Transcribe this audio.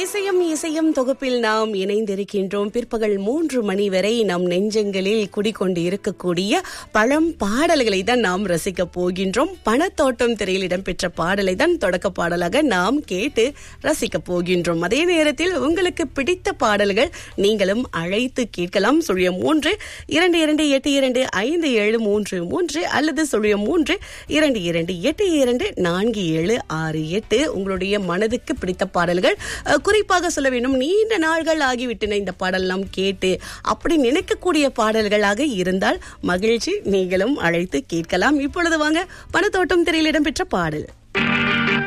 இசையும் இசையும் தொகுப்பில் நாம் இணைந்திருக்கின்றோம் பிற்பகல் மூன்று மணி வரை நம் நெஞ்சங்களில் குடிக்கொண்டு இருக்கக்கூடிய பழம் பாடல்களை தான் நாம் ரசிக்க போகின்றோம் பணத்தோட்டம் திரையில் இடம்பெற்ற பாடலை தான் தொடக்க பாடலாக நாம் கேட்டு ரசிக்க போகின்றோம் அதே நேரத்தில் உங்களுக்கு பிடித்த பாடல்கள் நீங்களும் அழைத்து கேட்கலாம் சுழியம் மூன்று இரண்டு இரண்டு எட்டு இரண்டு ஐந்து ஏழு மூன்று மூன்று அல்லது சுழியம் மூன்று இரண்டு இரண்டு எட்டு இரண்டு நான்கு ஏழு ஆறு எட்டு உங்களுடைய மனதுக்கு பிடித்த பாடல்கள் அஹ், குறிப்பாக சொல்ல வேண்டும் நீண்ட நாள்கள் ஆகிவிட்டன இந்த பாடலாம் கேட்டு அப்படி நினைக்கக்கூடிய பாடல்களாக இருந்தால் மகிழ்ச்சி நீங்களும் அழைத்து கேட்கலாம் இப்பொழுது வாங்க பணத்தோட்டம் திரையில் இடம்பெற்ற பாடல்